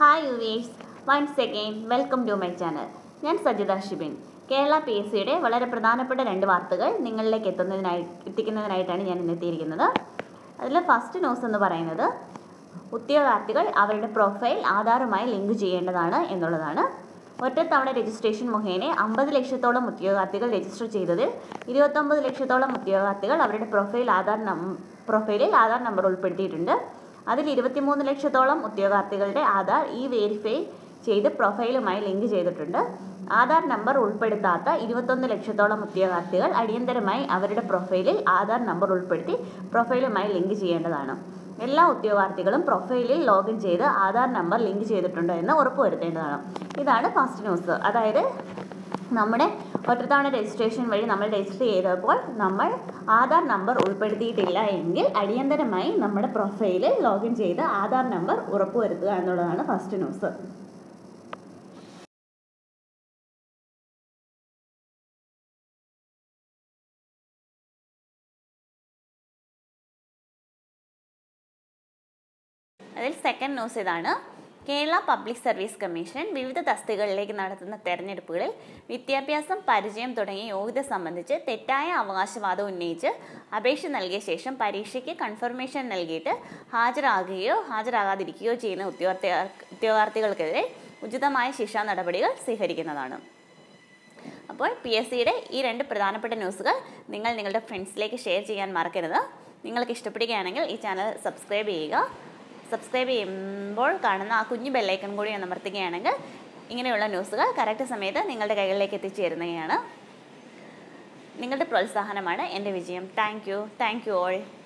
hi yours once again welcome to my channel ഞാൻ Sajitha Shibin Kerala P S സിയുടെ വളരെ പ്രധാനപ്പെട്ട രണ്ട് വാർത്തകൾ നിങ്ങളിലേക്ക് എത്തുന്നതിനായി എത്തിക്കുന്നതിനായിട്ടാണ് ഞാൻ ഇന്ന് എത്തിയിരിക്കുന്നത് അതിൽ ഫസ്റ്റ് ന്യൂസ് എന്ന് പറയുന്നത് ഉദ്യോഗാർത്ഥികൾ അവരുടെ പ്രൊഫൈൽ ആധാറുമായി ലിങ്ക് ചെയ്യേണ്ടതാണ് എന്നുള്ളതാണ് ഒറ്റത്തവണ രജിസ്ട്രേഷൻ മുഖേന അമ്പത് ലക്ഷത്തോളം ഉദ്യോഗാർത്ഥികൾ രജിസ്റ്റർ ചെയ്തതിൽ ഇരുപത്തൊമ്പത് ലക്ഷത്തോളം ഉദ്യോഗാർത്ഥികൾ അവരുടെ പ്രൊഫൈൽ ആധാർ നം പ്രൊഫൈലിൽ ആധാർ നമ്പർ ഉൾപ്പെടുത്തിയിട്ടുണ്ട് അതിൽ ഇരുപത്തിമൂന്ന് ലക്ഷത്തോളം ഉദ്യോഗാർത്ഥികളുടെ ആധാർ ഇ വെരിഫൈ ചെയ്ത് പ്രൊഫൈലുമായി ലിങ്ക് ചെയ്തിട്ടുണ്ട് ആധാർ നമ്പർ ഉൾപ്പെടുത്താത്ത ഇരുപത്തൊന്ന് ലക്ഷത്തോളം ഉദ്യോഗാർത്ഥികൾ അടിയന്തരമായി അവരുടെ പ്രൊഫൈലിൽ ആധാർ നമ്പർ ഉൾപ്പെടുത്തി പ്രൊഫൈലുമായി ലിങ്ക് ചെയ്യേണ്ടതാണ് എല്ലാ ഉദ്യോഗാർത്ഥികളും പ്രൊഫൈലിൽ ലോഗിൻ ചെയ്ത് ആധാർ നമ്പർ ലിങ്ക് ചെയ്തിട്ടുണ്ടോ എന്ന് ഉറപ്പുവരുത്തേണ്ടതാണ് ഇതാണ് ഫസ്റ്റ് ന്യൂസ് അതായത് നമ്മുടെ ഒറ്റത്തവണ രജിസ്ട്രേഷൻ വഴി നമ്മൾ രജിസ്റ്റർ ചെയ്തപ്പോൾ നമ്മൾ ആധാർ നമ്പർ ഉൾപ്പെടുത്തിയിട്ടില്ല എങ്കിൽ അടിയന്തരമായി നമ്മുടെ പ്രൊഫൈലിൽ ലോഗിൻ ചെയ്ത് ആധാർ നമ്പർ ഉറപ്പുവരുത്തുക എന്നുള്ളതാണ് ഫസ്റ്റ് ന്യൂസ് അതിൽ സെക്കൻഡ് ന്യൂസ് ഇതാണ് കേരള പബ്ലിക് സർവീസ് കമ്മീഷൻ വിവിധ തസ്തികകളിലേക്ക് നടത്തുന്ന തെരഞ്ഞെടുപ്പുകളിൽ വിദ്യാഭ്യാസം പരിചയം തുടങ്ങിയ യോഗ്യത സംബന്ധിച്ച് തെറ്റായ അവകാശവാദം ഉന്നയിച്ച് അപേക്ഷ നൽകിയ ശേഷം പരീക്ഷയ്ക്ക് കൺഫർമേഷൻ നൽകിയിട്ട് ഹാജരാകുകയോ ഹാജരാകാതിരിക്കുകയോ ചെയ്യുന്ന ഉദ്യോഗാർത്ഥി ഉദ്യോഗാർത്ഥികൾക്കെതിരെ ഉചിതമായ ശിക്ഷാ നടപടികൾ സ്വീകരിക്കുന്നതാണ് അപ്പോൾ പി എസ് സിയുടെ ഈ രണ്ട് പ്രധാനപ്പെട്ട ന്യൂസുകൾ നിങ്ങൾ നിങ്ങളുടെ ഫ്രണ്ട്സിലേക്ക് ഷെയർ ചെയ്യാൻ മറക്കരുത് നിങ്ങൾക്ക് ഇഷ്ടപ്പെടുകയാണെങ്കിൽ ഈ ചാനൽ സബ്സ്ക്രൈബ് ചെയ്യുക സബ്സ്ക്രൈബ് ചെയ്യുമ്പോൾ കാണുന്ന ആ കുഞ്ഞു ബെല്ലൈക്കൺ കൂടി ഒന്ന് അമർത്തുകയാണെങ്കിൽ ഇങ്ങനെയുള്ള ന്യൂസുകൾ കറക്റ്റ് സമയത്ത് നിങ്ങളുടെ കൈകളിലേക്ക് എത്തിച്ചേരുന്നതാണ് നിങ്ങളുടെ പ്രോത്സാഹനമാണ് എൻ്റെ വിജയം thank you thank you all